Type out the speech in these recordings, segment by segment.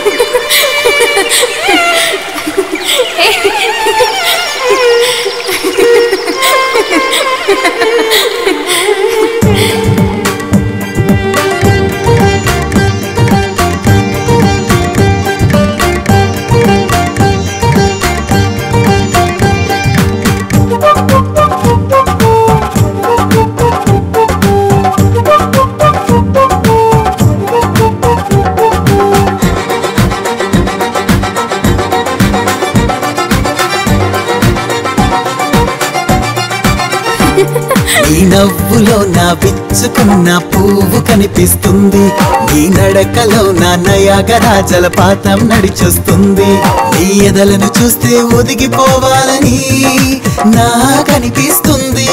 నీ నవ్వులో నా విచ్చుకున్న పువ్వు కనిపిస్తుంది నీ నడకలో నా నయాగరా జలపాతం నడిచొస్తుంది నీ ఎదలను చూస్తే ఒదిగిపోవాలని నా కనిపిస్తుంది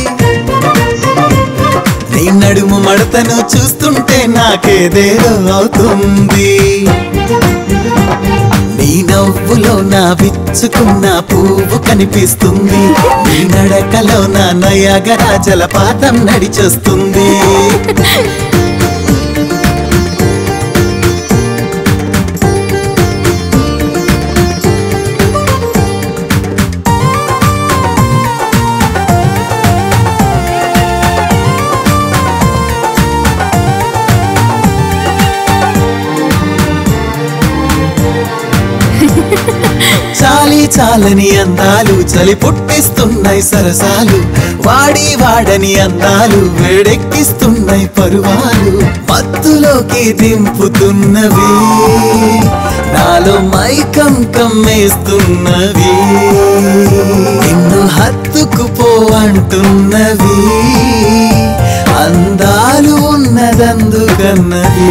నీ నడుము మడతను చూస్తుంటే నాకేదేదో అవుతుంది నీ నవ్వులో నా విచ్చుకున్న పువ్వు కనిపిస్తుంది నీ నడకలో నా నయగరా జలపాతం నడిచొస్తుంది చాలి చాలని అందాలు చలి పుట్టిస్తున్నాయి సరసాలు వాడి వాడని అందాలు వేడెక్కిస్తున్నాయి పరువాలు మత్తులోకి దింపుతున్నవి నాలో మైకం కమ్మేస్తున్నవి నిన్ను హత్తుకుపో అంటున్నవి అందాలు ఉన్నదందుకన్నది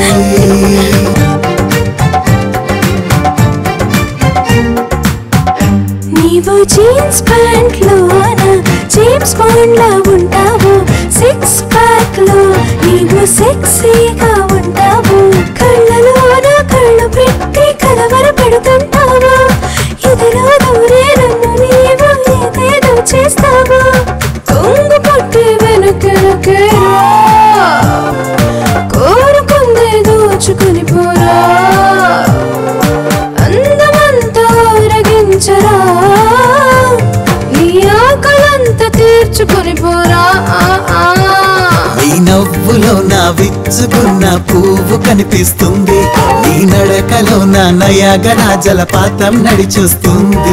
నీవు జీన్స్ ప్యాంట్ లోన జేమ్స్ బాండ్ లా ఉంటావు సిక్స్ ప్యాక్ లో నీవు సెక్సీగా ఉంటావు కళ్ళలోన కళ్ళు పెట్టి కలవర పెడుతుంటావు ఎదురు దూరే నన్ను నీవు ఏదేదో చేస్తావు కొంగు పట్టి వెనుకెనకేరా కోరుకుందే దోచుకుని పోరా అందమంతా రగించరా నీ ఆకలంతా తీర్చుకొని పోరా ఆ, ఆ. నీ నవ్వులో నా విచ్చుకున్న పువ్వు కనిపిస్తుంది నీ నడకలో నా నయగన జలపాతం నడిచొస్తుంది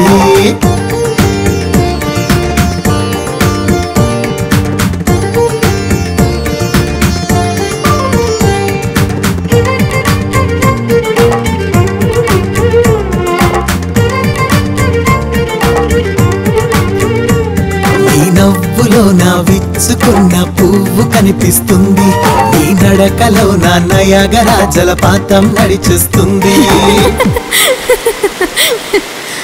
నీ నవ్వులో నా విచ్చుకున్న పువ్వు కనిపిస్తుంది నీ నడకలో నా నయగన జలపాతం నడిచొస్తుంది